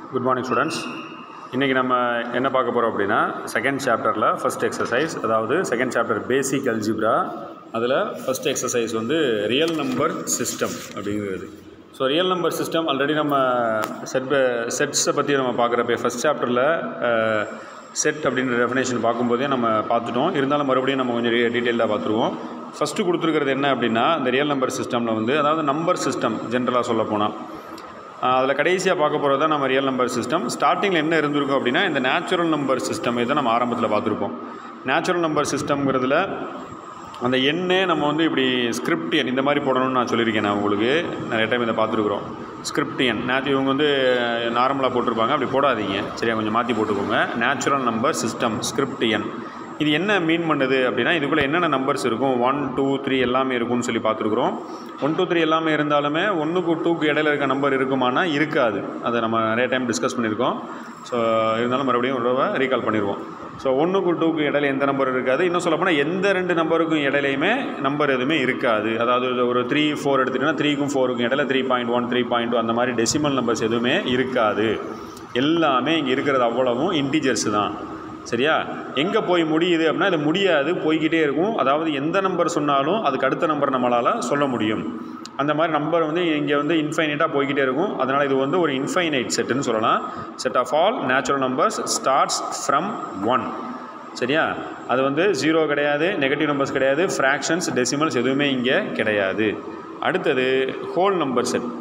Good morning students இன்றைக்கி நம்ம என்ன பார்க்க போகிறோம் அப்படின்னா செகண்ட் சாப்டரில் ஃபஸ்ட் எக்ஸசைஸ் அதாவது செகண்ட் சாப்டர் பேசிக் அல்ஜிப்ரா அதில் ஃபஸ்ட் எக்ஸசைஸ் வந்து ரியல் நம்பர் சிஸ்டம் அப்படிங்கிறது so real number system already நம்ம செட் செட்ஸை பற்றி நம்ம பார்க்குறப்ப ஃபஸ்ட் சாப்டரில் செட் அப்படின்ற டெஃபினேஷன் பார்க்கும்போதே நம்ம பார்த்துட்டோம் இருந்தாலும் மறுபடியும் நம்ம கொஞ்சம் டீட்டெயிலாக பார்த்துருவோம் ஃபஸ்ட்டு கொடுத்துருக்கிறது என்ன அப்படின்னா இந்த ரியல் நம்பர் சிஸ்டமில் வந்து அதாவது நம்பர் சிஸ்டம் ஜென்ரலாக சொல்ல போனால் அதில் கடைசியாக பார்க்க போகிறது தான் நம்ம ரியல் நம்பர் சிஸ்டம் ஸ்டார்டிங்கில் என்ன இருந்திருக்கும் அப்படின்னா இந்த நேச்சுரல் நம்பர் சிஸ்டம் இதை நம்ம ஆரம்பத்தில் பார்த்துருப்போம் நேச்சுரல் நம்பர் சிஸ்டம்ங்கிறதுல அந்த எண்ணே நம்ம வந்து இப்படி ஸ்கிரிப்ட் எண் இந்த மாதிரி போடணும்னு நான் சொல்லியிருக்கேன் நான் உங்களுக்கு நிறைய டைம் இதை பார்த்துருக்குறோம் ஸ்கிரிப்ட் எண் நேற்று இவங்க வந்து நார்மலாக போட்டிருப்பாங்க அப்படி போடாதீங்க சரியா கொஞ்சம் மாற்றி போட்டுக்கோங்க நேச்சுரல் நம்பர் சிஸ்டம் ஸ்கிரிப்ட் எண் இது என்ன மீன் பண்ணுது அப்படின்னா இதுக்குள்ளே என்னென்ன நம்பர்ஸ் இருக்கும் ஒன் டூ த்ரீ எல்லாமே இருக்கும்னு சொல்லி பார்த்துருக்குறோம் ஒன் டூ த்ரீ எல்லாமே இருந்தாலுமே ஒன்றுக்கு டூக்கு இடையில இருக்க நம்பர் இருக்குமானா இருக்காது அதை நம்ம நிறைய டைம் டிஸ்கஸ் பண்ணியிருக்கோம் ஸோ இருந்தாலும் மறுபடியும் ஒரு தடவை ரீகால் பண்ணிடுவோம் ஸோ ஒன்றுக்கு டூக்கு இடையில எந்த நம்பர் இருக்காது இன்னும் சொல்லப்போனால் எந்த ரெண்டு நம்பருக்கும் இடையிலையுமே நம்பர் எதுவுமே இருக்காது அதாவது ஒரு த்ரீ ஃபோர் எடுத்துகிட்டிங்கன்னா த்ரீக்கும் ஃபோருக்கும் இடையில three point one three point two அந்த மாதிரி டெசிமல் நம்பர்ஸ் எதுவுமே இருக்காது எல்லாமே இங்கே இருக்கிறது அவ்வளவும் இன்டிஜர்ஸ் தான் சரியா எங்கே போய் முடியுது அப்படின்னா இது முடியாது போய்கிட்டே இருக்கும் அதாவது எந்த நம்பர் சொன்னாலும் அதுக்கு அடுத்த நம்பர் நம்மளால் சொல்ல முடியும் அந்த மாதிரி நம்பர் வந்து இங்கே வந்து இன்ஃபைனைட்டாக போய்கிட்டே இருக்கும் அதனால் இது வந்து ஒரு இன்ஃபைனைட் செட்டுன்னு சொல்லலாம் set of all natural numbers starts from one சரியா அது வந்து ஜீரோ கிடையாது நெகட்டிவ் நம்பர்ஸ் கிடையாது ஃப்ராக்ஷன்ஸ் டெசிமல்ஸ் எதுவுமே இங்கே கிடையாது அடுத்தது whole number set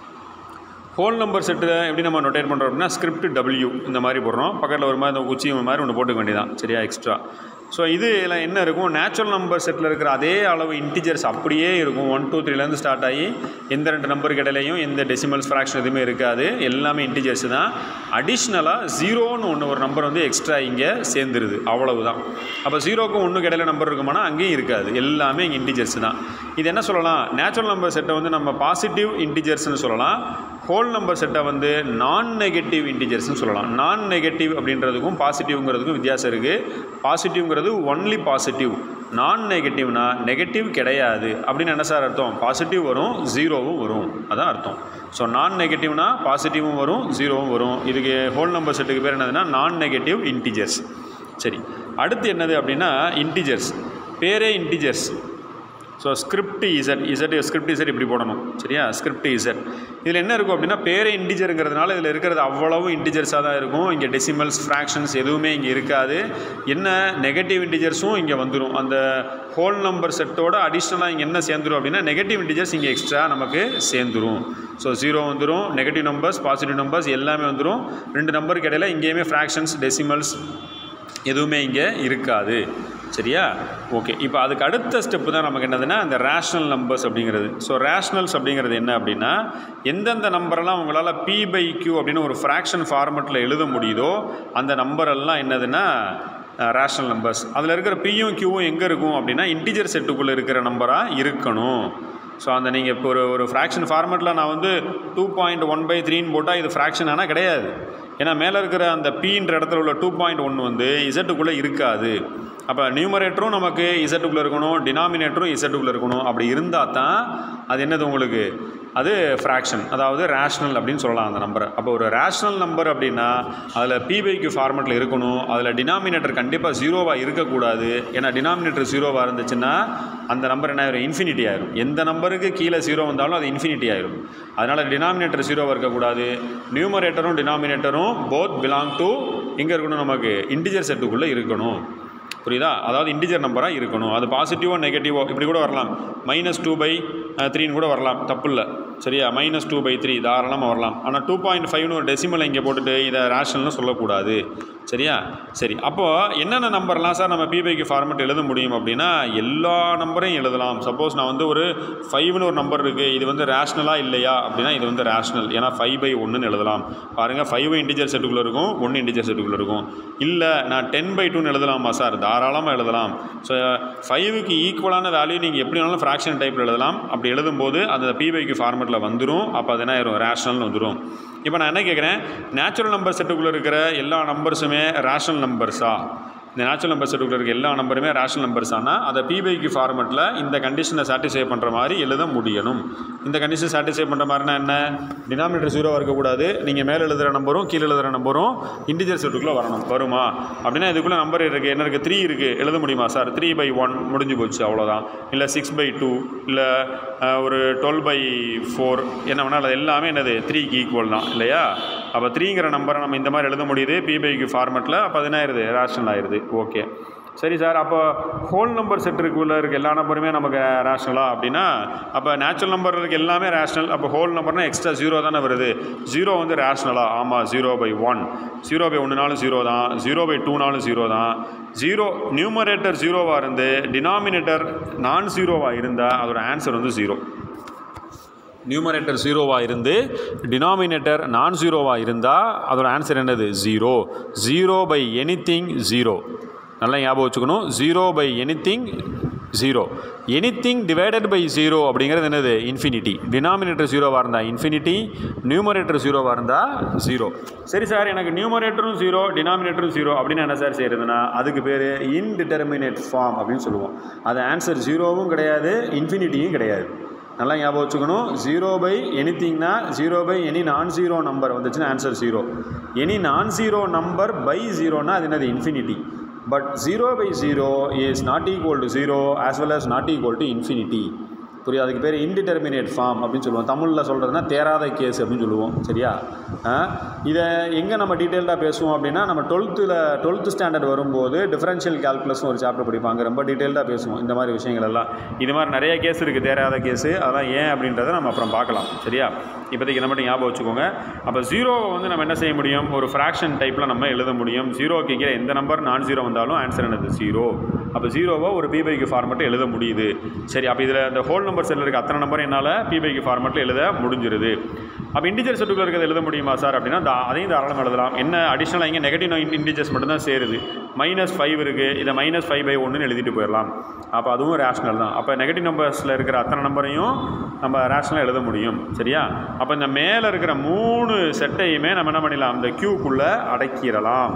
whole number செட்டில் எப்படி நம்ம நோட்டேட் பண்ணுறோம் அப்படின்னா ஸ்கிரிப்ட் டபிள்யூ இந்த மாதிரி போடுறோம் பக்கத்தில் ஒரு மாதிரி இந்த குச்சி மாதிரி ஒன்று போட்டுக்க வேண்டியதான் சரியா எக்ஸ்ட்ரா ஸோ இது எல்லாம் என்ன இருக்கும் நேச்சுரல் நம்பர் செட்டில் இருக்கிற அதே அளவு இன்டிஜர்ஸ் அப்படியே இருக்கும் ஒன் டூ த்ரீலேருந்து ஸ்டார்ட் ஆகி எந்த ரெண்டு நம்பருக்கு இடையிலையும் எந்த டெசிமல்ஸ் ஃப்ராக்ஷன் எதுவுமே இருக்காது எல்லாமே இன்டிஜர்ஸ் தான் அடிஷ்னலாக ஜீரோன்னு ஒன்று ஒரு நம்பர் வந்து எக்ஸ்ட்ரா இங்கே சேர்ந்துருது அவ்வளவு தான் அப்போ ஜீரோக்கும் ஒன்றுக்கு இடையில நம்பர் இருக்குமானா அங்கேயும் இருக்காது எல்லாமே இங்கே இன்டிஜர்ஸ் தான் இது என்ன சொல்லலாம் நேச்சுரல் நம்பர் செட்டை வந்து நம்ம பாசிட்டிவ் இன்டிஜர்ஸ்னு சொல்லலாம் ஹோல் நம்பர் செட்டை வந்து நான் நெகட்டிவ் இன்டிஜர்ஸ்னு சொல்லலாம் நான் நெகட்டிவ் அப்படின்றதுக்கும் பாசிட்டிவ்ங்கிறதுக்கும் வித்தியாசம் இருக்குது பாசிட்டிவ்ங்கிறது ஒன்லி பாசிட்டிவ் நான் நெகட்டிவ்னா நெகட்டிவ் கிடையாது அப்படின்னு என்ன சார் அர்த்தம் பாசிட்டிவ் வரும் ஜீரோவும் வரும் அதான் அர்த்தம் ஸோ நான் நெகட்டிவ்னா பாசிட்டிவும் வரும் ஜீரோவும் வரும் இதுக்கு ஹோல் நம்பர் செட்டுக்கு பேர் என்னதுன்னா நான் நெகட்டிவ் இன்டிஜர்ஸ் சரி அடுத்து என்னது அப்படின்னா இன்டிஜர்ஸ் பேரே integers so script Z Z script Z இப்படி போடணும் சரியா ஸ்கிரிப்ட் இசட் இதில் என்ன இருக்கும் அப்படின்னா பேரே இன்டிஜருங்கிறதுனால இதில் இருக்கிறது அவ்வளவு இன்டிஜர்ஸாக தான் இருக்கும் இங்கே டெசிமல்ஸ் ஃப்ராக்ஷன்ஸ் எதுவுமே இங்கே இருக்காது என்ன நெகட்டிவ் இன்டிஜர்ஸும் இங்கே வந்துடும் அந்த ஹோல் நம்பர் செட்டோட அடிஷ்னலாக இங்கே என்ன சேர்ந்துடும் அப்படின்னா நெகட்டிவ் இன்டிஜர்ஸ் இங்கே எக்ஸ்ட்ரா நமக்கு சேர்ந்துடும் ஸோ ஜீரோ வந்துடும் நெகட்டிவ் நம்பர்ஸ் பாசிட்டிவ் நம்பர்ஸ் எல்லாமே வந்துடும் ரெண்டு நம்பருக்கு இடையில இங்கேயுமே ஃப்ராக்ஷன்ஸ் டெசிமல்ஸ் எதுவுமே இங்கே இருக்காது சரியா ஓகே இப்போ அதுக்கு அடுத்த ஸ்டெப்பு தான் நமக்கு என்னதுன்னா அந்த ரேஷ்னல் நம்பர்ஸ் அப்படிங்கிறது ஸோ ரேஷ்னல்ஸ் அப்படிங்கிறது என்ன அப்படின்னா எந்தெந்த நம்பரெல்லாம் உங்களால் பி பை கியூ அப்படின்னு ஒரு ஃப்ராக்ஷன் ஃபார்மெட்டில் எழுத முடியுதோ அந்த நம்பரெல்லாம் என்னதுன்னா ரேஷ்னல் நம்பர்ஸ் அதில் இருக்கிற பியும் கியூவும் எங்கே இருக்கும் அப்படின்னா இன்டிஜர் செட்டுக்குள்ளே இருக்கிற நம்பராக இருக்கணும் ஸோ அந்த நீங்கள் இப்போ ஒரு ஒரு ஃப்ராக்ஷன் ஃபார்மெட்டில் நான் வந்து டூ பாயிண்ட் ஒன் பை த்ரீன்னு போட்டால் இது ஃப்ராக்ஷன் ஆனால் கிடையாது ஏன்னா மேலே இருக்கிற அந்த பீன்ற இடத்துல உள்ள டூ பாயிண்ட் ஒன்று வந்து இசட்டுக்குள்ளே இருக்காது அப்போ நியூமரேட்டரும் நமக்கு இசட்டுக்குள்ளே இருக்கணும் டினாமினேட்டரும் இசட்டுக்குள்ளே இருக்கணும் அப்படி இருந்தால் தான் அது என்னது உங்களுக்கு அது ஃப்ராக்ஷன் அதாவது ரேஷ்னல் அப்படின்னு சொல்லலாம் அந்த நம்பரை அப்போ ஒரு ரேஷ்னல் நம்பர் அப்படின்னா அதில் பிபைக்கு ஃபார்மெட்டில் இருக்கணும் அதில் டினாமினேட்டர் கண்டிப்பாக ஜீரோவாக இருக்கக்கூடாது ஏன்னா டினாமினேட்டர் ஜீரோவாக இருந்துச்சுன்னா அந்த நம்பர் என்ன ஆயிரும் இன்ஃபினிட்டி ஆயிரும் எந்த நம்பருக்கு கீழே ஜீரோ வந்தாலும் அது இன்ஃபினிட்டி ஆயிரும் அதனால் டினாமினேட்டர் ஜீரோவாக இருக்கக்கூடாது நியூமரேட்டரும் டினாமினேட்டரும் போத் பிலாங் டு எங்கே இருக்கணும் நமக்கு இன்டிஜர் செட்டுக்குள்ளே இருக்கணும் புரியுதா அதாவது இன்டிஜர் நம்பராக இருக்கணும் அது பாசிட்டிவோ நெகட்டிவோ இப்படி கூட வரலாம் மைனஸ் டூ பை த்ரீன்னு கூட வரலாம் தப்பு இல்லை சரியா மைனஸ் டூ பை த்ரீ தாராளமாக வரலாம் ஆனால் டூ பாயிண்ட் ஃபைவ்னு ஒரு டெசிமலை இங்கே போட்டுட்டு இதை ரேஷனல்னு சொல்லக்கூடாது சரியா சரி அப்போது என்னென்ன நம்பர்லாம் சார் நம்ம பிபைக்கு ஃபார்மெட் எழுத முடியும் அப்படின்னா எல்லா நம்பரையும் எழுதலாம் சப்போஸ் நான் வந்து ஒரு ஃபைவ்னு ஒரு நம்பர் இருக்குது இது வந்து ரேஷ்னலாக இல்லையா அப்படின்னா இது வந்து ரேஷ்னல் ஏன்னா ஃபைவ் பை ஒன்றுன்னு எழுதலாம் பாருங்கள் ஃபைவ் இன்டிஜர் செட்டுக்குள்ளே இருக்கும் ஒன்று இன்டிஜர் செட்டுக்குள்ளே இருக்கும் இல்லை நான் டென் பை டூன்னு எழுதலாமா சார் தாராளமாக எழுதலாம் ஸோ ஃபைவுக்கு ஈக்குவலான வேல்யூ நீங்கள் எப்படி வேணாலும் ஃப்ராக்ஷன் டைப்பில் எழுதலாம் அப்படி எழுதும்போது அந்த பிபைக்கு ஃபார்மெட்டில் வந்துடும் அப்போ அது என்ன ஆயிரும் ரேஷ்னல்னு வந்துடும் இப்போ நான் என்ன கேட்குறேன் நேச்சுரல் நம்பர் செட்டுக்குள்ளே இருக்கிற எல்லா நம்பர்ஸுமே ரேஷனல் நம்பர்ஸா இந்த நேச்சுரல் நம்பர் செட்டுக்குள்ள இருக்க எல்லா நம்பருமே ரேஷனல் நம்பர்ஸ் ஆனால் அதை பிபைக்கு ஃபார்மெட்டில் இந்த கண்டிஷனை சாட்டிஸ்ஃபை பண்ணுற மாதிரி எழுத முடியணும் இந்த கண்டிஷன் சாட்டிஸ்ஃபை பண்ணுற மாதிரினா என்ன டினாமினேட்டர் ஜீரோவாக இருக்கக்கூடாது நீங்கள் மேலே எழுதுகிற நம்பரும் கீழே எழுதுகிற நம்பரும் இன்டிஜர் செட்டுக்குள்ளே வரணும் வருமா அப்படின்னா இதுக்குள்ளே நம்பர் இருக்குது என்ன இருக்குது த்ரீ இருக்குது எழுத முடியுமா சார் த்ரீ பை ஒன் முடிஞ்சு போச்சு அவ்வளோதான் இல்லை சிக்ஸ் பை டூ இல்லை ஒரு டுவெல் பை ஃபோர் என்ன வேணால் அது எல்லாமே என்னது த்ரீக்கு ஈக்குவல் தான் இல்லையா அப்போ த்ரீங்கிற நம்பரை நம்ம இந்த மாதிரி எழுத முடியுது பிபைக்கு ஃபார்மெட்டில் அப்போ அது என்ன ஆயிருது ரேஷனல் ஆயிருது ஓகே சரி சார் அப்போ ஹோல் நம்பர் செட்டுக்குள்ளே இருக்க எல்லா நம்பருமே நமக்கு ரேஷனலா அப்படின்னா அப்போ நேச்சுரல் நம்பர் இருக்க எல்லாமே ரேஷனல் அப்போ ஹோல் நம்பர்னால் எக்ஸ்ட்ரா ஜீரோ தானே வருது ஜீரோ வந்து ரேஷனலா ஆமாம் zero by one zero by ஒன்றுனாலும் ஜீரோ தான் ஜீரோ பை டூனாலும் ஜீரோ தான் ஜீரோ நியூமரேட்டர் ஜீரோவாக இருந்து டினாமினேட்டர் நான் ஜீரோவாக இருந்தால் அதோட ஆன்சர் வந்து ஜீரோ நியூமரேட்டர் ஜீரோவாக இருந்து டினாமினேட்டர் நான் ஜீரோவாக இருந்தால் அதோட ஆன்சர் என்னது zero zero by anything zero நல்லா ஞாபகம் வச்சுக்கணும் zero by anything zero anything divided by zero அப்படிங்கிறது என்னது இன்ஃபினிட்டி டினாமினேட்டர் ஜீரோவாக இருந்தால் இன்ஃபினிட்டி நியூமரேட்டர் ஜீரோவாக இருந்தால் ஜீரோ சரி சார் எனக்கு நியூமரேட்டரும் ஜீரோ டினாமினேட்டரும் ஜீரோ அப்படின்னு என்ன சார் செய்கிறதுனா அதுக்கு பேர் இன்டிட்டர்மினேட் ஃபார்ம் அப்படின்னு சொல்லுவோம் அது ஆன்சர் ஜீரோவும் கிடையாது இன்ஃபினிட்டியும் கிடையாது நல்லா ஞாபகம் வச்சுக்கணும் ஜீரோ பை எனிதிங்னா zero by any non zero number வந்துச்சுன்னா answer zero any non zero number by ஜீரோனா அது என்னது infinity but zero by zero is not equal to zero as well as not equal to infinity புரியுது அதுக்கு பேர் indeterminate form அப்படின்னு சொல்லுவோம் தமிழில் சொல்கிறதுனா தேராத கேஸ் அப்படின்னு சொல்லுவோம் சரியா ஆ? இதை எங்கே நம்ம டீட்டெயில்டாக பேசுவோம் அப்படின்னா நம்ம டுவெல்த்தில் டுவெல்த்து ஸ்டாண்டர்ட் வரும்போது டிஃபரன்ஷியல் கால்குலஸ்னு ஒரு சாப்டர் படிப்பாங்க ரொம்ப டீட்டெயில்டாக பேசுவோம் இந்த மாதிரி விஷயங்கள் எல்லாம் இது மாதிரி நிறைய கேஸ் இருக்குது தேராத கேஸு அதெல்லாம் ஏன் அப்படின்றத நம்ம அப்புறம் பார்க்கலாம் சரியா இப்போதைக்கு இதை மட்டும் ஞாபகம் வச்சுக்கோங்க அப்போ ஜீரோவை வந்து நம்ம என்ன செய்ய முடியும் ஒரு ஃப்ராக்ஷன் டைப்பில் நம்ம எழுத முடியும் ஜீரோக்கு கீழே எந்த நம்பர் நான் ஜீரோ வந்தாலும் ஆன்சர் என்னது ஜீரோ அப்போ ஜீரோவை ஒரு பிபைக்கு ஃபார்மெட்டில் எழுத முடியுது சரி அப்போ இதில் இந்த ஹோல் நம்பர் செல்லில் இருக்க அத்தனை நம்பர் என்னால் பிபைக்கு ஃபார்மெட்டில் எழுத முடிஞ்சிருது அப்போ இன்டிஜர் செட்டுக்குள்ள இருக்கிறது எழுத முடியுமா சார் அப்படின்னா தா- அதையும் தாராளமாக எழுதலாம் என்ன அடிஷ்னலாக இங்கே நெகட்டிவ் இன்டிஜர்ஸ் மட்டும்தான் சேருது மைனஸ் ஃபைவ் இருக்குது இதை மைனஸ் ஃபைவ் பை ஒன்றுன்னு எழுதிட்டு போயிடலாம் அப்போ அதுவும் ரேஷனல் தான் அப்போ நெகட்டிவ் நம்பர்ஸில் இருக்கிற அத்தனை நம்பரையும் நம்ம ரேஷனலாக எழுத முடியும் சரியா அப்போ இந்த மேலே இருக்கிற மூணு செட்டையுமே நம்ம என்ன பண்ணிடலாம் இந்த க்யூக்குள்ளே அடக்கிடலாம்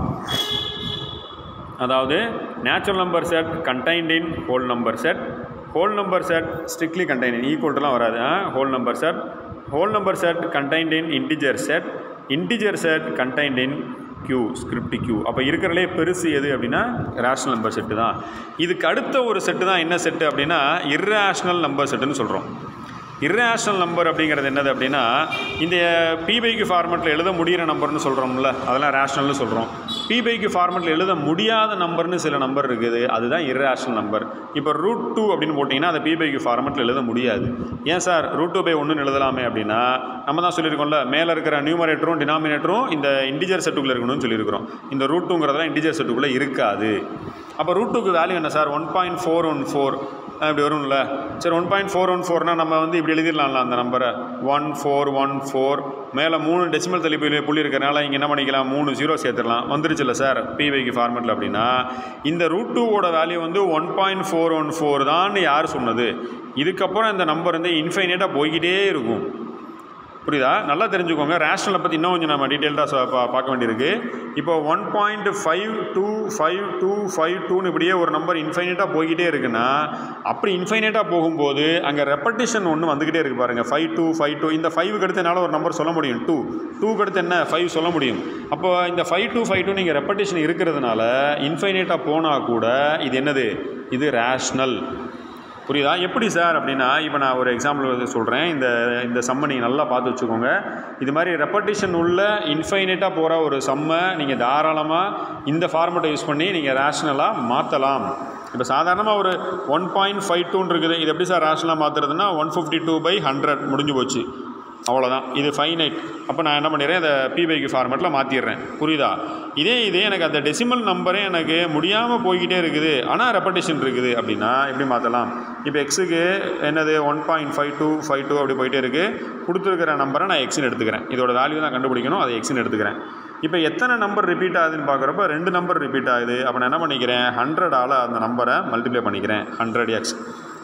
அதாவது natural number set contained in whole number set whole number set strictly contain in ஈக்குவல்ட்டுலாம் வராது whole number set whole number set contained in integer set integer set contained in Q script Q அப்போ இருக்கிறதுலே பெருசு எது அப்படின்னா rational number set தான் இதுக்கு அடுத்த ஒரு செட்டு தான் என்ன செட்டு அப்படின்னா இர்ரேஷனல் நம்பர் செட்டுன்னு சொல்கிறோம் இர்ரேஷனல் நம்பர் அப்படிங்கிறது என்னது அப்படின்னா இந்த பிபைக்கு ஃபார்மெட்டில் எழுத முடிகிற நம்பர்னு சொல்கிறோம்ல அதெல்லாம் ரேஷனல்னு சொல்கிறோம் பிபைக்கு ஃபார்மெட்டில் எழுத முடியாத நம்பர்னு சில நம்பர் இருக்குது அதுதான் இர்ரேஷனல் நம்பர் இப்போ ரூட் டூ அப்படின்னு போட்டிங்கன்னா அதை பிபைக்கு ஃபார்மெட்டில் எழுத முடியாது ஏன் சார் ரூட் டூ பை ஒன்றுன்னு எழுதலாமே அப்படின்னா நம்ம தான் சொல்லியிருக்கோம்ல மேலே இருக்கிற நியூமரேட்டரும் டினாமினேட்டரும் இந்த இன்டிஜர் செட்டுக்குள்ளே இருக்கணும்னு சொல்லியிருக்கிறோம் இந்த ரூட் டூங்கிறதெல்லாம் இன்டிஜர் செட்டுக்குள்ளே இருக்காது அப்போ ரூட் டூக்கு வேல்யூ என்ன sir one point four one four இப்படி வரும்ல சரி ஒன் பாயிண்ட் ஃபோர் ஒன் ஃபோர்னால் நம்ம வந்து இப்படி எழுதிடலாம்ல அந்த நம்பரை ஒன் ஃபோர் ஒன் ஃபோர் மேலே மூணு டெசிமல் தள்ளி புள்ளி புள்ளி இருக்கிறனால இங்கே என்ன பண்ணிக்கலாம் மூணு ஜீரோ சேர்த்துடலாம் வந்துருச்சுல்ல சார் பிவைக்கு ஃபார்மெட்டில் அப்படின்னா இந்த ரூட் டூவோட வேல்யூ வந்து one point four one four தான் யார் சொன்னது இதுக்கப்புறம் இந்த நம்பர் வந்து இன்ஃபைனேட்டாக போய்கிட்டே இருக்கும் புரியுதா நல்லா தெரிஞ்சுக்கோங்க ரேஷனலை பற்றி இன்னும் கொஞ்சம் நம்ம டீட்டெயில்டாக பார்க்க வேண்டியிருக்கு இப்போ one point five two five two five டூன்னு இப்படியே ஒரு நம்பர் இன்ஃபைனட்டாக போய்கிட்டே இருக்குன்னா அப்படி இன்ஃபைனட்டாக போகும்போது அங்கே ரெப்படிஷன் ஒன்று வந்துக்கிட்டே இருக்கு பாருங்கள் ஃபைவ் டூ ஃபைவ் டூ இந்த ஃபைவ் அடுத்து என்னால் ஒரு நம்பர் சொல்ல முடியும் டூ டூக்கு அடுத்து என்ன ஃபைவ் சொல்ல முடியும் அப்போ இந்த ஃபைவ் டூ ஃபைவ் டூ நீங்கள் ரெப்படிஷன் இருக்கிறதுனால இன்ஃபைனட்டாக போனால் கூட இது என்னது இது ரேஷ்னல் புரியுதா எப்படி சார் அப்படின்னா இப்போ நான் ஒரு எக்ஸாம்பிள் வந்து சொல்கிறேன் இந்த இந்த சம்மை நீங்கள் நல்லா பார்த்து வச்சுக்கோங்க இது மாதிரி ரெப்படிஷன் உள்ள இன்ஃபைனைட்டாக போகிற ஒரு சம்மை நீங்கள் தாராளமாக இந்த ஃபார்மெட்டை யூஸ் பண்ணி நீங்கள் ரேஷ்னலாக மாற்றலாம் இப்போ சாதாரணமாக ஒரு ஒன் பாயிண்ட் ஃபைவ் டூன்னு இருக்குது இது எப்படி சார் ரேஷ்னலாக மாற்றுறதுன்னா one fifty two by hundred முடிஞ்சு போச்சு அவ்வளோதான் இது ஃபைனைட் அப்போ நான் என்ன பண்ணிடுறேன் இந்த பிபைக்கு ஃபார்மெட்டில் மாற்றிடுறேன் புரியுதா இதே இதே எனக்கு அந்த டெசிமல் நம்பரே எனக்கு முடியாமல் போய்கிட்டே இருக்குது ஆனால் ரெப்படேஷன் இருக்குது அப்படின்னா எப்படி மாற்றலாம் இப்போ எக்ஸுக்கு என்னது one point five two five two அப்படி போயிட்டே இருக்குது கொடுத்துருக்கிற நம்பரை நான் எக்ஸ்னு எடுத்துக்கிறேன் இதோட வேல்யூ தான் கண்டுபிடிக்கணும் அதை எக்ஸ்னு எடுத்துக்கிறேன் இப்போ எத்தனை நம்பர் ரிப்பீட் ஆகுதுன்னு பார்க்குறப்ப ரெண்டு நம்பர் ரிப்பீட் ஆகுது அப்போ நான் என்ன பண்ணிக்கிறேன் ஹண்ட்ரடால் அந்த நம்பரை மல்டிப்ளை பண்ணிக்கிறேன் ஹண்ட்ரட் எக்ஸ்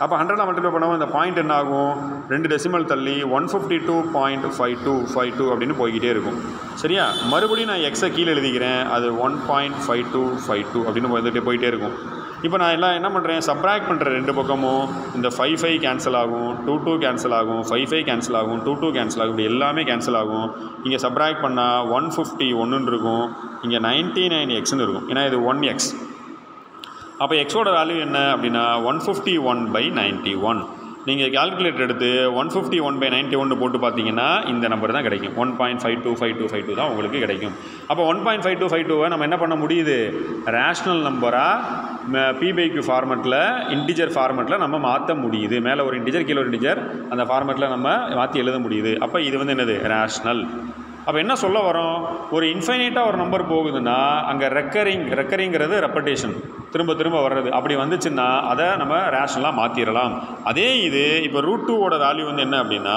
அப்போ ஹண்ட்ரடாக மல்டிப்ளை பண்ணும்போது இந்த பாயிண்ட் என்ன ஆகும் ரெண்டு டெசிமல் தள்ளி one fifty two point five two five two அப்படின்னு போய்கிட்டே இருக்கும் சரியா மறுபடியும் நான் எக்ஸை கீழே எழுதிக்கிறேன் அது one point five two five two அப்படின்னு வந்துட்டு போயிட்டே இருக்கும் இப்போ நான் எல்லாம் என்ன பண்ணுறேன் சப்ராக்ட் பண்ணுற ரெண்டு பக்கமும் இந்த ஃபைவ் ஃபைவ் கேன்சல் ஆகும் டூ டூ கேன்சல் ஆகும் ஃபைவ் ஃபைவ் கேன்சல் ஆகும் டூ டூ கேன்சல் ஆகும் இப்படி எல்லாமே கேன்சல் ஆகும் இங்கே சப்ராக்ட் பண்ணால் ஒன் ஃபிஃப்டி ஒன்றுன்னு இருக்கும் இங்கே நைன்ட்டி நைன் எக்ஸ்னு இருக்கும் ஏன்னா இது ஒன் எக்ஸ் அப்போ எக்ஸோட வேல்யூ என்ன அப்படின்னா one fifty one by ninety one நீங்கள் கால்குலேட்டர் எடுத்து one fifty one by ninety ஒன்று போட்டு பார்த்தீங்கன்னா இந்த நம்பர் தான் கிடைக்கும் one point five two five two five two தான் உங்களுக்கு கிடைக்கும் அப்போ one point five two five டூவை நம்ம என்ன பண்ண முடியுது ரேஷ்னல் நம்பராக பிபைக்கு ஃபார்மெட்டில் இன்டிஜர் ஃபார்மெட்டில் நம்ம மாற்ற முடியுது மேலே ஒரு இன்டிஜர் கீழே ஒரு இன்டிஜர் அந்த ஃபார்மெட்டில் நம்ம மாற்றி எழுத முடியுது அப்போ இது வந்து என்னது ரேஷ்னல் அப்போ என்ன சொல்ல வரோம் ஒரு இன்ஃபைனைட்டாக ஒரு நம்பர் போகுதுன்னா அங்கே ரெக்கரிங் ரெக்கரிங்கிறது ரெப்படேஷன் திரும்ப திரும்ப வர்றது அப்படி வந்துச்சுன்னா அதை நம்ம ரேஷனலாக மாற்றிடலாம் அதே இது இப்போ ரூட் டூவோட வேல்யூ வந்து என்ன அப்படின்னா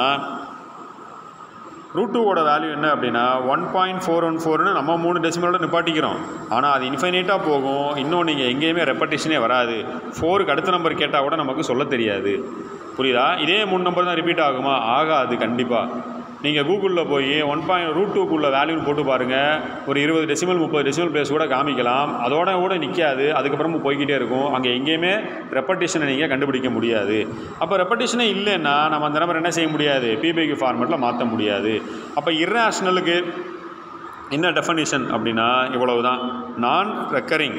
ரூட் டூவோட வேல்யூ என்ன அப்படின்னா ஒன் பாயிண்ட் ஃபோர் ஒன் ஃபோர்னு நம்ம மூணு டெசிமலோட நிப்பாட்டிக்கிறோம் ஆனால் அது இன்ஃபைனைட்டாக போகும் இன்னும் நீங்கள் எங்கேயுமே ரெப்படேஷனே வராது ஃபோருக்கு அடுத்த நம்பர் கேட்டால் கூட நமக்கு சொல்ல தெரியாது புரியுதா இதே மூணு நம்பர் தான் ரிப்பீட் ஆகுமா ஆகாது கண்டிப்பாக நீங்கள் கூகுளில் போய் ஒன் பாயிண்ட் ரூட் டூக்குள்ள வேல்யூன்னு போட்டு பாருங்கள் ஒரு இருபது டெசிமல் முப்பது டெசிமல் பிளேஸ் கூட காமிக்கலாம் அதோட கூட நிற்காது அதுக்கப்புறமும் போய்கிட்டே இருக்கும் அங்கே எங்கேயுமே ரெப்படேஷனை நீங்கள் கண்டுபிடிக்க முடியாது அப்போ ரெப்படேஷனே இல்லைன்னா நம்ம அந்த நம்பர் என்ன செய்ய முடியாது பிபிக்கு ஃபார்மெட்டில் மாற்ற முடியாது அப்போ இர்ரேஷ்னலுக்கு என்ன டெஃபனிஷன் அப்படின்னா இவ்வளவு தான் non recurring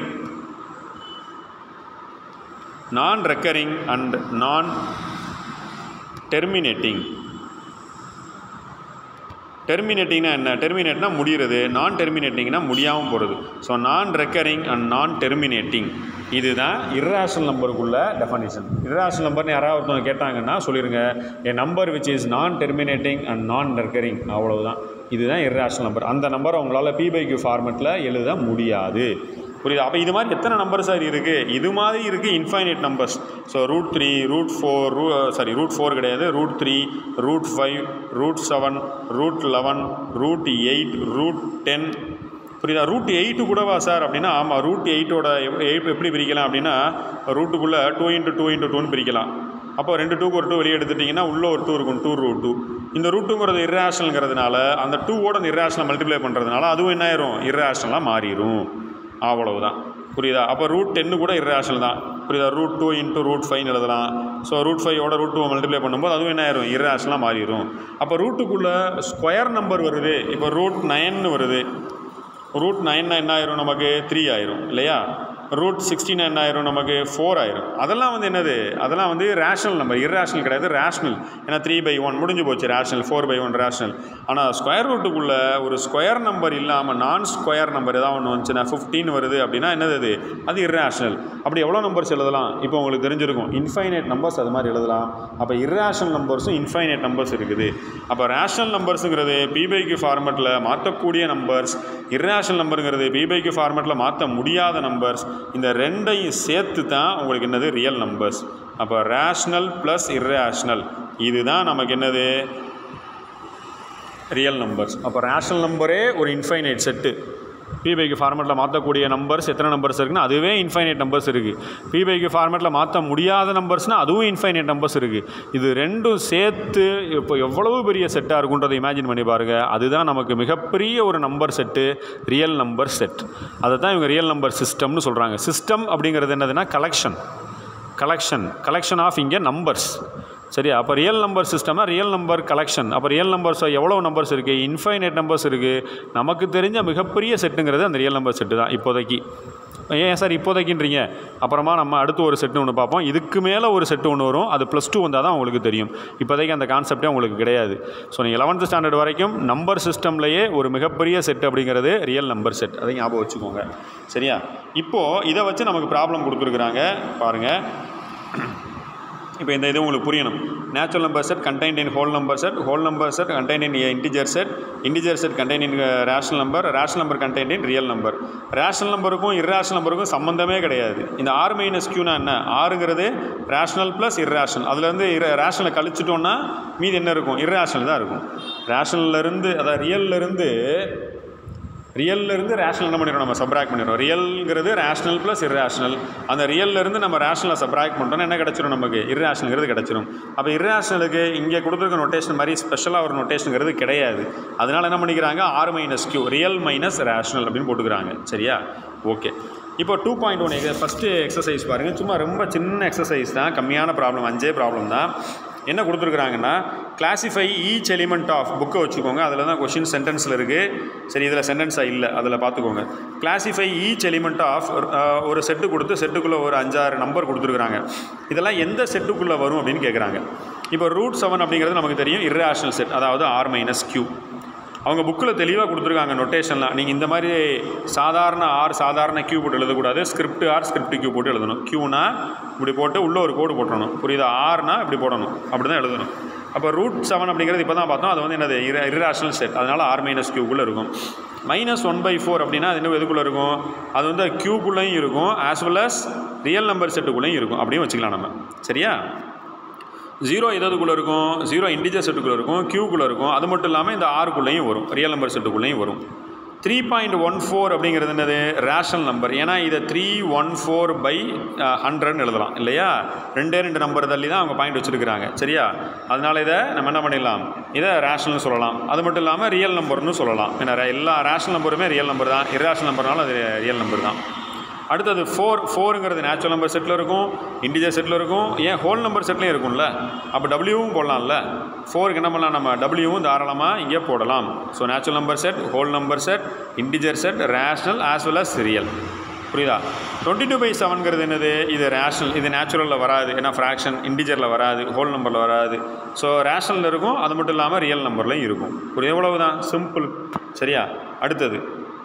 non recurring and non terminating டெர்மினேட்டிங்னா என்ன டெர்மினேட்னா முடிகிறது நான் டெர்மினேட்டிங்னா முடியாமல் போகிறது so non recurring and non terminating இதுதான் இர்ரேஷனல் நம்பருக்குள்ள டெஃபனிஷன் இர்ரேஷனல் நம்பர்னு யாராவது ஒருத்தவங்க கேட்டாங்கன்னா சொல்லிடுங்க a number which is non terminating and non recurring அவ்வளவுதான் இதுதான் இர்ரேஷனல் நம்பர் அந்த நம்பரை உங்களால் பி பை கியூ ஃபார்மெட்டில் எழுத முடியாது புரியுது அப்போ இது மாதிரி எத்தனை நம்பர் சார் இருக்குது இது மாதிரி இருக்குது infinite numbers so root three root four ரூ சாரி ரூட் ஃபோர் கிடையாது root three root five root seven root eleven root eight root ten புரியுதா ரூட் எயிட்டு கூடவா சார் அப்படின்னா ஆமாம் ரூட் எயிட்டோட எயிட் எப்படி பிரிக்கலாம் அப்படின்னா ரூட்டுக்குள்ளே டூ இன்ட்டு டூ இன்ட்டு டூன்னு பிரிக்கலாம் அப்போ ரெண்டு டூக்கு ஒரு டூ வெளியே எடுத்துட்டிங்கன்னா உள்ளே ஒரு டூ இருக்கும் டூ ரூட் டூ இந்த ரூட்டுங்கிறது இர்ரேஷனல்ங்கிறதுனால அந்த டூவோட அந்த இர்ரேஷனல் மல்டிப்ளை பண்ணுறதுனால அதுவும் என்ன ஆயிரும் இர்ரேஷனலாக மாறிடும் அவ்வளவுதான் புரியுதா அப்போ ரூட் டென்னு கூட இர்ரேஷனல் தான் புரியுதா root two into root five எழுதலாம் ஸோ ரூட் ஃபைவோட ரூட் டூ மல்டிப்ளை பண்ணும்போது அதுவும் என்ன ஆயிரும் இர்ரேஷனலாக மாறிடும் அப்போ ரூட்டுக்குள்ளே ஸ்கொயர் நம்பர் வருது இப்போ ரூட் நைன்னு வருது ரூட் நைன்னா என்ன ஆயிரும் நமக்கு த்ரீ ஆயிரும் இல்லையா ரூட் சிக்ஸ்டீன் என்ன ஆயிரும் நமக்கு ஃபோர் ஆயிரும் அதெல்லாம் வந்து என்னது அதெல்லாம் வந்து ரேஷனல் நம்பர் இர்ரேஷனல் கிடையாது ரேஷனல் ஏன்னா த்ரீ பை ஒன் முடிஞ்சு போச்சு rational four by one rational ஆனால் ஸ்கொயர் ரூட்டுக்குள்ளே ஒரு ஸ்கொயர் நம்பர் இல்லாமல் நான் ஸ்கொயர் நம்பர் ஏதாவது ஒன்று வந்துச்சுன்னா ஃபிஃப்டீன் வருது அப்படின்னா என்னது அது அது இர்ரேஷனல் அப்படி எவ்வளோ நம்பர்ஸ் எழுதலாம் இப்போ உங்களுக்கு தெரிஞ்சிருக்கும் இன்ஃபைனைட் நம்பர்ஸ் அது மாதிரி எழுதலாம் அப்போ இர்ரேஷனல் நம்பர்ஸும் இன்ஃபைனைட் நம்பர்ஸ் இருக்குது அப்போ ரேஷனல் நம்பர்ஸுங்கிறது பிபைக்கு ஃபார்மெட்டில் மாற்றக்கூடிய நம்பர்ஸ் இர்ரேஷனல் நம்பருங்கிறது பிபைக்கு ஃபார்மெட்டில் மாற்ற முடியாத நம்பர்ஸ் இந்த ரெண்டையும் சேர்த்து தான் உங்களுக்கு என்னது ரியல் நம்பர்ஸ் அப்போ ரேஷ்னல் ப்ளஸ் இர்ரேஷ்னல் இதுதான் நமக்கு என்னது ரியல் நம்பர்ஸ் அப்போ ரேஷனல் நம்பரே ஒரு இன்ஃபைனைட் செட்டு பிபைக்கு ஃபார்மெட்டில் மாற்றக்கூடிய நம்பர்ஸ் எத்தனை நம்பர்ஸ் இருக்குன்னா அதுவே இன்ஃபைனைட் நம்பர்ஸ் இருக்குது பிபைக்கு ஃபார்மெட்டில் மாற்ற முடியாத நம்பர்ஸ்னால் அதுவும் இன்ஃபைனைட் நம்பர்ஸ் இருக்குது இது ரெண்டும் சேர்த்து இப்போ எவ்வளவு பெரிய செட்டாக இருக்குன்றதை இமேஜின் பண்ணி பாருங்கள் அதுதான் நமக்கு மிகப்பெரிய ஒரு number set real number set அதை தான் இவங்க ரியல் நம்பர் சிஸ்டம்னு சொல்கிறாங்க சிஸ்டம் அப்படிங்கிறது என்னதுன்னா கலெக்ஷன் கலெக்ஷன் கலெக்ஷன் ஆஃப் இங்கே நம்பர்ஸ் சரியா அப்போ ரியல் நம்பர் சிஸ்டம்னா ரியல் நம்பர் கலெக்ஷன் அப்போ ரியல் நம்பர்ஸ் எவ்வளோ நம்பர்ஸ் இருக்குது இன்ஃபைனைட் நம்பர்ஸ் இருக்குது நமக்கு தெரிஞ்ச மிகப்பெரிய செட்டுங்கிறது அந்த ரியல் நம்பர் செட்டு தான் இப்போதைக்கு ஏன் சார் இப்போதைக்குன்றீங்க அப்புறமா நம்ம அடுத்து ஒரு செட்டு ஒன்று பார்ப்போம் இதுக்கு மேலே ஒரு செட்டு ஒன்று வரும் அது ப்ளஸ் டூ வந்தால் தான் உங்களுக்கு தெரியும் இப்போதைக்கு அந்த கான்செப்டே உங்களுக்கு கிடையாது ஸோ நீங்கள் லெவன்த்து ஸ்டாண்டர்ட் வரைக்கும் நம்பர் சிஸ்டம்லேயே ஒரு மிகப்பெரிய செட் அப்படிங்கிறது ரியல் நம்பர் செட் அதை ஞாபகம் வச்சுக்கோங்க சரியா இப்போது இதை வச்சு நமக்கு ப்ராப்ளம் கொடுத்துருக்குறாங்க பாருங்கள் இப்போ இந்த இது உங்களுக்கு புரியணும் natural number set contained in whole number set whole number set contained in integer set integer set contain in rational number rational number contained in real number rational நம்பருக்கும் இர்ரேஷனல் நம்பருக்கும் சம்மந்தமே கிடையாது இந்த ஆர் மைனஸ் கியூனா என்ன ஆறுங்கிறது rational plus irrational அதுலேருந்து இர ரேஷனலை கழிச்சிட்டோன்னா மீதி என்ன இருக்கும் இர்ரேஷனல் தான் இருக்கும் ரேஷனல்லேருந்து அதாவது ரியல்லேருந்து ரியல்லேருந்து ரேஷனல் என்ன பண்ணிடுறோம் நம்ம சப்ராக்ட் பண்ணிடுறோம் ரியல்ங்கிறது ரேஷனல் ப்ளஸ் இர்ரேஷனல் அந்த ரியல்லேருந்து நம்ம ரேஷனலை சப்ராக்ட் பண்ணிட்டோம்னா என்ன கிடச்சிரும் நமக்கு இர்ரேஷனல்ங்கிறது கிடச்சிரும் அப்போ இர்ரேஷனலுக்கு இங்கே கொடுத்துருக்க நொட்டேஷன் மாதிரி ஸ்பெஷலாக ஒரு நொட்டேஷனுங்கிறது கிடையாது அதனால் என்ன பண்ணிக்கிறாங்க R minus Q real minus rational அப்படின்னு போட்டுக்கிறாங்க சரியா ஓகே இப்போ two point one first exercise பாருங்கள் சும்மா ரொம்ப சின்ன எக்ஸசைஸ் தான் கம்மியான ப்ராப்ளம் அஞ்சே ப்ராப்ளம் தான் என்ன கொடுத்துருக்குறாங்கன்னா கிளாசிஃபை ஈச் எலிமெண்ட் ஆஃப் புக்கை வச்சுக்கோங்க அதில் தான் கொஷின் சென்டென்ஸில் இருக்குது சரி இதில் சென்டென்ஸாக இல்லை அதில் பார்த்துக்கோங்க கிளாசிஃபை ஈச் எலிமெண்ட் ஆஃப் ஒரு செட்டு கொடுத்து செட்டுக்குள்ளே ஒரு அஞ்சாறு நம்பர் கொடுத்துருக்குறாங்க இதெல்லாம் எந்த செட்டுக்குள்ளே வரும் அப்படின்னு கேட்குறாங்க இப்போ ரூட் செவன் அப்படிங்கிறது நமக்கு தெரியும் இர்ரேஷனல் செட் அதாவது ஆர் மைனஸ் கியூ அவங்க புக்கில் தெளிவாக கொடுத்துருக்காங்க நொட்டேஷன்லாம் நீங்கள் இந்த மாதிரி சாதாரண ஆர் சாதாரண கியூ போட்டு எழுதக்கூடாது ஸ்கிரிப்ட் ஆர் ஸ்கிரிப்ட் கியூ போட்டு எழுதணும் கியூனா இப்படி போட்டு உள்ளே ஒரு கோடு போட்டணும் புரியுதா ஆர்னா இப்படி போடணும் அப்படி தான் எழுதணும் அப்போ ரூட் செவன் அப்படிங்கிறது இப்போ தான் பார்த்தோம் அது வந்து என்னது இர இர்ராஷனல் செட் அதனால் ஆர் மைனஸ் கியூக்குள்ளே இருக்கும் மைனஸ் ஒன் பை ஃபோர் அப்படின்னா அது இன்னும் எதுக்குள்ளே இருக்கும் அது வந்து கியூக்குள்ளேயும் இருக்கும் as well as real number செட்டுக்குள்ளேயும் இருக்கும் அப்படியும் வச்சுக்கலாம் நம்ம சரியா ஜீரோ எதுக்குள்ளே இருக்கும் ஜீரோ இண்டிஜர் செட்டுக்குள்ளே இருக்கும் கியூக்குள்ளே இருக்கும் அது மட்டும் இல்லாமல் இந்த ஆறுக்குள்ளேயும் வரும் ரியல் நம்பர் செட்டுக்குள்ளேயும் வரும் த்ரீ பாயிண்ட் ஒன் ஃபோர் அப்படிங்கிறது என்னது ரேஷனல் நம்பர் ஏன்னா இதை த்ரீ ஒன் ஃபோர் பை ஹண்ட்ரட்னு எழுதலாம் இல்லையா ரெண்டே ரெண்டு நம்பர் தள்ளி தான் அவங்க பாயிண்ட் வச்சுருக்கிறாங்க சரியா அதனால் இதை நம்ம என்ன பண்ணிடலாம் இதை ரேஷனல்னு சொல்லலாம் அது மட்டும் இல்லாமல் ரியல் நம்பர்னு சொல்லலாம் ஏன்னா எல்லா ரேஷனல் நம்பருமே ரியல் நம்பர் தான் இர்ரேஷனல் நம்பர்னாலும் அது ரியல் நம்பர் தான் அடுத்தது ஃபோர் ஃபோருங்கிறது நேச்சுரல் நம்பர் செட்டில் இருக்கும் இண்டிஜர் செட்டில் இருக்கும் ஏன் ஹோல் நம்பர் செட்லேயும் இருக்கும்ல அப்போ டபிள்யூவும் போடலாம்ல ஃபோருக்கு என்ன பண்ணலாம் நம்ம டபிள்யூவும் தாராளமாக இங்கே போடலாம் so natural number set whole number set integer set rational as well as real புரியுதா டுவெண்ட்டி டூ பை செவன்கிறது என்னது இது ரேஷனல் இது நேச்சுரலில் வராது ஏன்னா ஃப்ராக்ஷன் இண்டிஜரில் வராது ஹோல் நம்பரில் வராது ஸோ ரேஷனலில் இருக்கும் அது மட்டும் இல்லாமல் ரியல் நம்பர்லையும் இருக்கும் புரியுது எவ்வளவு தான் சிம்பிள் சரியா அடுத்தது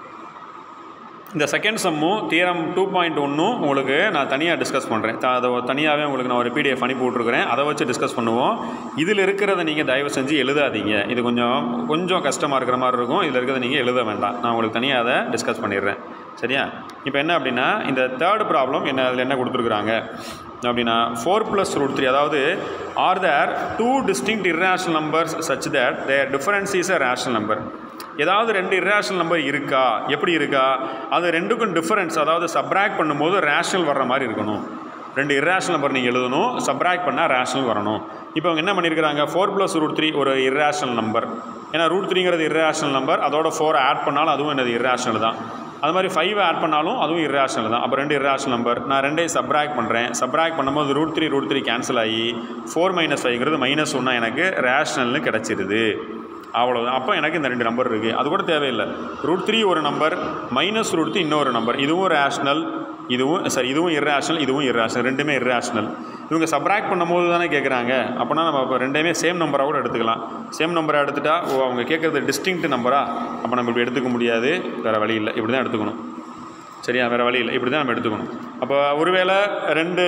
இந்த செகண்ட் சம்மும் தியரம் டூ பாயிண்ட் ஒன்றும் உங்களுக்கு நான் தனியாக டிஸ்கஸ் பண்ணுறேன் த- அதை தனியாகவே உங்களுக்கு நான் ஒரு பிடிஎஃப் அனுப்பி விட்ருக்கிறேன் அதை வச்சு டிஸ்கஸ் பண்ணுவோம் இதில் இருக்கிறத நீங்கள் தயவு செஞ்சு எழுதாதீங்க இது கொஞ்சம் கொஞ்சம் கஷ்டமாக இருக்கிற மாதிரி இருக்கும் இதில் இருக்கிறத நீங்கள் எழுத வேண்டாம் நான் உங்களுக்கு தனியாக அதை டிஸ்கஸ் பண்ணிடுறேன் சரியா இப்போ என்ன அப்படின்னா இந்த தேர்ட் ப்ராப்ளம் என்ன அதில் என்ன கொடுத்துருக்குறாங்க அப்படின்னா ஃபோர் ப்ளஸ் ரூட் த்ரீ அதாவது are there two distinct irrational numbers such that their difference is a rational number ஏதாவது ரெண்டு irrational நம்பர் இருக்கா எப்படி இருக்கா அது ரெண்டுக்கும் டிஃபரன்ஸ் அதாவது சப்ராக்ட் பண்ணும்போது ரேஷனல் வர்ற மாதிரி இருக்கணும் ரெண்டு irrational நம்பர் நீங்கள் எழுதணும் சப்ராக்ட் பண்ணால் ரேஷனல் வரணும் இப்போ அவங்க என்ன பண்ணியிருக்கிறாங்க ஃபோர் ப்ளஸ் ரூட் த்ரீ ஒரு irrational நம்பர் ஏன்னா ரூட் த்ரீங்கிறது irrational நம்பர் அதோட ஃபோரை ஆட் பண்ணாலும் அதுவும் என்னது irrational தான் அது மாதிரி ஃபைவ் ஆட் பண்ணாலும் அதுவும் irrational தான் அப்போ ரெண்டு irrational நம்பர் நான் ரெண்டையும் சப்ராக்ட் பண்ணுறேன் சப்ராக்ட் பண்ணும்போது root three root three cancel ஆகி ஃபோர் மைனஸ் ஃபைவ்ங்கிறது மைனஸ் ஒன்றா எனக்கு ரேஷ்னல்னு கிடச்சிருது அவ்வளோதான் அப்போ எனக்கு இந்த ரெண்டு நம்பர் இருக்குது அது கூட தேவையில்லை ரூட் த்ரீ ஒரு நம்பர் மைனஸ் ரூட் த்ரீ இன்னொரு நம்பர் இதுவும் ரேஷ்னல் இதுவும் சரி இதுவும் irrational இதுவும் irrational ரெண்டுமே irrational இவங்க சப்ராக்ட் பண்ணும்போது தானே கேட்குறாங்க அப்போனா நம்ம இப்போ ரெண்டையுமே சேம் நம்பராக கூட எடுத்துக்கலாம் சேம் நம்பரை எடுத்துட்டா ஓ அவங்க கேட்குறது டிஸ்டிங்க்ட் நம்பரா அப்போ நம்ம இப்படி எடுத்துக்க முடியாது வேறு வழி இல்லை இப்படி தான் எடுத்துக்கணும் சரியா வேறு வழி இல்லை இப்படி தான் நம்ம எடுத்துக்கணும் அப்போ ஒருவேளை ரெண்டு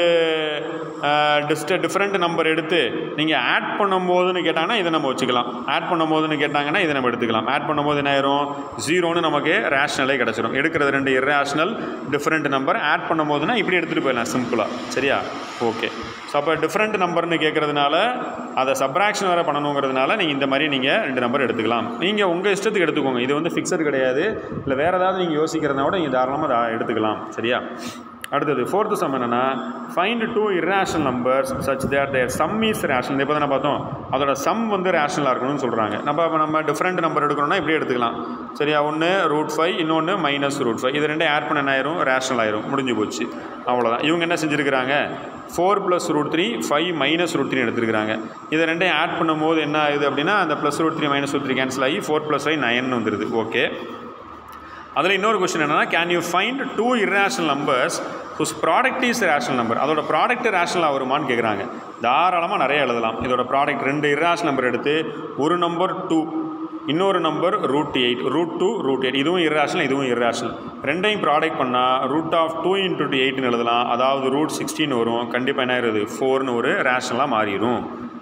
டிஸ்ட டிஃப்ரெண்ட் நம்பர் எடுத்து நீங்கள் ஆட் பண்ணும்போதுன்னு கேட்டாங்கன்னா இதை நம்ம வச்சுக்கலாம் ஆட் பண்ணும்போதுன்னு கேட்டாங்கன்னா இதை நம்ம எடுத்துக்கலாம் ஆட் பண்ணும்போது என்ன ஆயிரும் ஜீரோன்னு நமக்கு ரேஷ்னலே கிடச்சிரும் எடுக்கிறது ரெண்டு irrational டிஃப்ரெண்ட் நம்பர் ஆட் பண்ணும்போதுனா இப்படி எடுத்துகிட்டு போயிடலாம் சிம்பிளாக சரியா ஓகே ஸோ அப்போ டிஃப்ரெண்ட் நம்பர்னு கேட்குறதுனால அதை சப்ராக்ஷன் வேறு பண்ணணுங்கிறதுனால நீங்கள் இந்த மாதிரி நீங்கள் ரெண்டு நம்பர் எடுத்துக்கலாம் நீங்கள் உங்கள் இஷ்டத்துக்கு எடுத்துக்கோங்க இது வந்து ஃபிக்ஸட் கிடையாது இல்லை வேறு ஏதாவது நீங்கள் யோசிக்கிறதுனா கூட நீங்கள் தாராளமாக அதை எடுத்துக்கலாம் சரியா அடுத்தது ஃபோர்த்து சம் என்னென்னா find two irrational numbers such that their sum is rational இப்போ தானே பார்த்தோம் அதோட சம் வந்து ரேஷனலாக இருக்கணும்னு சொல்கிறாங்க நம்ம இப்போ நம்ம டிஃப்ரெண்ட் நம்பர் எடுக்கணும்னா இப்படி எடுத்துக்கலாம் சரியா ஒன்று ரூட் ஃபைவ் இன்னொன்று மைனஸ் ரூட் ஃபைவ் இது ரெண்டும் ஆட் பண்ண என்ன ஆயிரும் ரேஷனல் ஆயிரும் முடிஞ்சு போச்சு அவ்வளோதான் இவங்க என்ன செஞ்சுருக்கிறாங்க four plus root three five minus root three எடுத்துருக்காங்க இதை ரெண்டையும் ஆட் பண்ணும்போது என்ன ஆகுது அப்படின்னா அந்த plus root three minus root three cancel ஆகி ஃபோர் ப்ளஸ் ஃபைவ் நைன் வந்துடுது ஓகே அதில் இன்னொரு கொஸ்டின் என்னன்னா can you find two irrational numbers whose product is rational number அதோட ப்ராடக்ட் ரேஷனலாக வருமான்னு கேட்குறாங்க தாராளமாக நிறைய எழுதலாம் இதோட ப்ராடக்ட் ரெண்டு irrational நம்பர் எடுத்து ஒரு நம்பர் டூ இன்னொரு number root eight root two root eight இதுவும் irrational இதுவும் irrational ரெண்டையும் ப்ராடக்ட் பண்ணால் ரூட் ஆஃப் டூ இன்ட்டு எயிட்னு எழுதலாம் அதாவது ரூட் சிக்ஸ்டின் வரும் கண்டிப்பாக என்ன ஆயிருது ஃபோர்னு ஒரு ரேஷனலாக மாறிடும்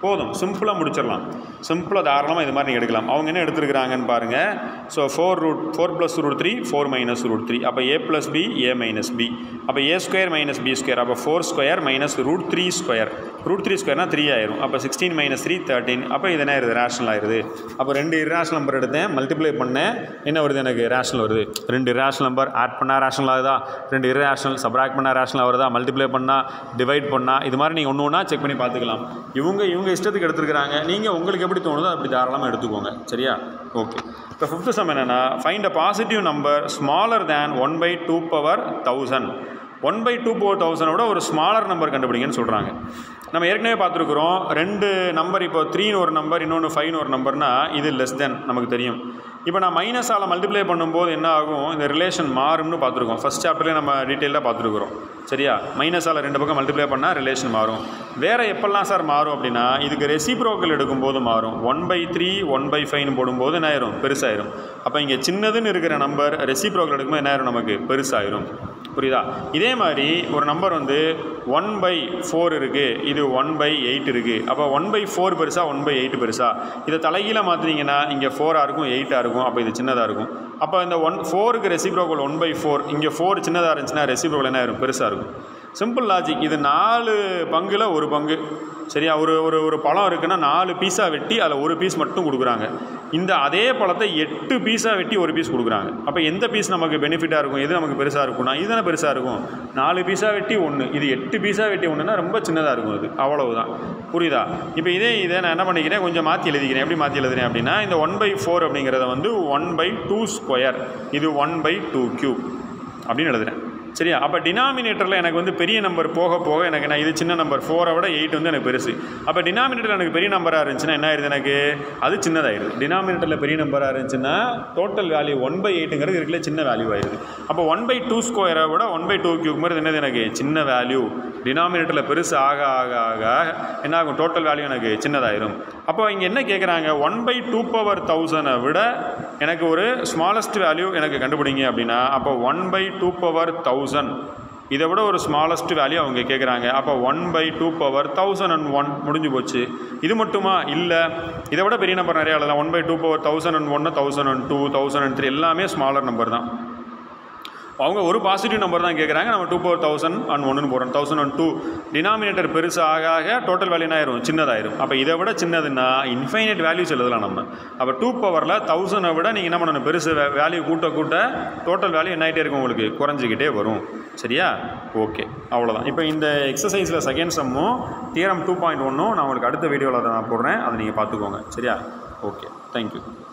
போதும் சிம்பிளாக முடிச்சிடலாம் சிம்பிளாக தாராளமாக இது மாதிரி நீங்கள் எடுக்கலாம் அவங்க என்ன எடுத்துருக்குறாங்கன்னு பாருங்கள் so four root four plus root three four minus root three அப்போ A plus B A minus B அப்போ A square minus B square அப்போ four square minus root three square root three ஸ்கொயர்னா த்ரீ ஆயிரும் அப்போ sixteen minus three thirteen அப்போ இது என்ன ஆயிருது ரேஷனல் ஆயிருது அப்போ ரெண்டு இராஷனல் நம்பர் எடுத்தேன் மல்டிப்ளை பண்ணேன் என்ன வருது எனக்கு ரேஷனல் வருது ரெண்டு இராஷனல் நம்பர் ஆட் பண்ணால் ரேஷனல் ஆகுதா ரெண்டு இராஷனல் சப்ராக்ட் பண்ணால் ரேஷனல் வருதா மல்டிப்ளை பண்ணால் டிவைட் பண்ணால் இது மாதிரி நீங்கள் ஒன்று ஒன்றா செக் பண்ணி பார்த்துக்கலாம் இவங்க இவங்க இஷ்டத்துக்கு எடுத்துருக்காங்க நீங்கள் உங்களுக்கு எப்படி தோணுதோ அப்படி தாராளமாக எடுத்துக்கோங்க சரியா ஓகே இப்போ ஃபிஃப்த்து சம் என்னென்னா find a positive number smaller than one by two power thousand one by two power தௌசண்டை விட ஒரு ஸ்மாலர் நம்பர் கண்டுபிடிங்கன்னு சொல்கிறாங்க நம்ம ஏற்கனவே பார்த்துருக்குறோம் ரெண்டு நம்பர் இப்போ த்ரீன்னு ஒரு நம்பர் இன்னொன்று ஃபைவ்னு ஒரு நம்பர்னா இது லெஸ் தென் நமக்கு தெரியும் இப்போ நான் மைனஸால் மல்டிப்ளை பண்ணும்போது என்ன ஆகும் இந்த ரிலேஷன் மாறும்னு பார்த்துருக்கோம் ஃபஸ்ட் சாப்டர்லேயே நம்ம டீட்டெயிலாக பார்த்துருக்குறோம் சரியா மைனஸால் ரெண்டு பக்கம் மல்டிப்ளை பண்ணால் ரிலேஷன் மாறும் வேறு எப்பெல்லாம் சார் மாறும் அப்படின்னா இதுக்கு ரெசிப்ரோக்கல் எடுக்கும்போது மாறும் one by three one by ஃபைவ்னு போடும்போது என்ன ஆயிரும் பெருசாயிரும் அப்போ இங்கே சின்னதுன்னு இருக்கிற நம்பர் ரெசிப்ரோக்கல் எடுக்கும்போது என்ன ஆயிரும் நமக்கு பெருசாயிரும் புரியுதா இதே மாதிரி ஒரு நம்பர் வந்து ஒன் பை ஃபோர் இருக்குது இது ஒன் பை எயிட் இருக்குது அப்போ ஒன் பை ஃபோர் பெருசா ஒன் பை எயிட் பெருசா இதை தலைகீழ மாற்றினீங்கன்னா இங்கே ஃபோராக இருக்கும் எயிட்டாக இருக்கும் அப்போ இது சின்னதாக இருக்கும் அப்போ இந்த ஒன் ஃபோருக்கு ரெசிப்ரோக்கல் ஒன் பை ஃபோர் இங்கே ஃபோர் சின்னதாக இருந்துச்சுன்னா ரெசிப்ரோக்கல் என்ன ஆயிரும் பெருசாக இருக்கும் சிம்பிள் லாஜிக் இது நாலு பங்கில் ஒரு பங்கு சரியா ஒரு ஒரு ஒரு பழம் இருக்குன்னா நாலு பீஸாக வெட்டி அதில் ஒரு பீஸ் மட்டும் கொடுக்குறாங்க இந்த அதே பழத்தை எட்டு பீஸாக வெட்டி ஒரு பீஸ் கொடுக்குறாங்க அப்போ எந்த பீஸ் நமக்கு பெனிஃபிட்டாக இருக்கும் எது நமக்கு பெருசாக இருக்கும்னா இது தானே பெருசாக இருக்கும் நாலு பீஸாக வெட்டி ஒன்று இது எட்டு பீஸாக வெட்டி ஒன்றுனா ரொம்ப சின்னதாக இருக்கும் அது அவ்வளவுதான் புரியுதா இப்போ இதே இதை நான் என்ன பண்ணிக்கிறேன் கொஞ்சம் மாற்றி எழுதிக்கிறேன் எப்படி மாற்றி எழுதுறேன் அப்படின்னா இந்த ஒன் பை ஃபோர் அப்படிங்கிறத வந்து ஒன் பை டூ ஸ்கொயர் இது ஒன் பை டூ க்யூப் அப்படின்னு எழுதுறேன் சரியா அப்போ டினாமினேட்டரில் எனக்கு வந்து பெரிய நம்பர் போக போக எனக்கு நான் இது சின்ன நம்பர் ஃபோரை விட எயிட் வந்து எனக்கு பெருசு அப்போ டினாமினேட்டரில் எனக்கு பெரிய நம்பராக இருந்துச்சுன்னா என்ன ஆயிருது எனக்கு அது சின்னதாயிருது டினாமினேட்டரில் பெரிய நம்பராக இருந்துச்சுன்னா டோட்டல் வேல்யூ ஒன் பை எயிட்டுங்கிறது இருக்குல்ல சின்ன வேல்யூ ஆயிருது அப்போ ஒன் பை டூ ஸ்கொயரை விட ஒன் பை டூ கியூப் மாதிரி என்னது எனக்கு சின்ன வேல்யூ டினாமினேட்டரில் பெருசு ஆக ஆக ஆக என்ன ஆகும் டோட்டல் வேல்யூ எனக்கு சின்னதாயிரும் அப்போ இங்கே என்ன கேட்குறாங்க ஒன் பை டூ பவர் தௌசண்டை விட எனக்கு ஒரு ஸ்மாலஸ்ட் வேல்யூ எனக்கு கண்டுபிடிங்க அப்படின்னா அப்போ one by two power thousand இதை விட ஒரு ஸ்மாலஸ்ட் வேல்யூ அவங்க கேட்குறாங்க அப்போ one by two power thousand and one முடிஞ்சு போச்சு இது மட்டுமா இல்லை இதை விட பெரிய நம்பர் நிறையா எழுதலாம் one by two power thousand and ஒன்று thousand and two thousand and three எல்லாமே ஸ்மாலர் நம்பர் தான் அவங்க ஒரு பாசிட்டிவ் நம்பர் தான் கேட்குறாங்க நம்ம டூ பவர் தௌசண்ட் அண்ட் ஒன்று போகிறோம் தௌசண்ட் அண்ட் டூ டினாமினேட்டர் பெருசு ஆக ஆக டோட்டல் வேல்யூ ஆயிரும் சின்னதாயிரும் அப்போ இதை விட சின்னதுன்னா இன்ஃபைனைட் வேல்யூஸ் எழுதலாம் நம்ம அப்போ டூ பவரில் தௌசண்டை விட நீங்கள் என்ன பண்ணணும் பெருசு வேல்யூ கூட்ட கூட்ட டோட்டல் வேல்யூ என்ன ஆகிட்டே இருக்கும் உங்களுக்கு குறைஞ்சிக்கிட்டே வரும் சரியா ஓகே அவ்வளோதான் இப்போ இந்த எக்ஸசைஸில் செகண்ட் சம்மும் தியரம் டூ பாயிண்ட் ஒன்றும் நான் உங்களுக்கு அடுத்த வீடியோவில் அதை நான் போடுறேன் அதை நீங்கள் பார்த்துக்கோங்க சரியா ஓகே தேங்க்யூ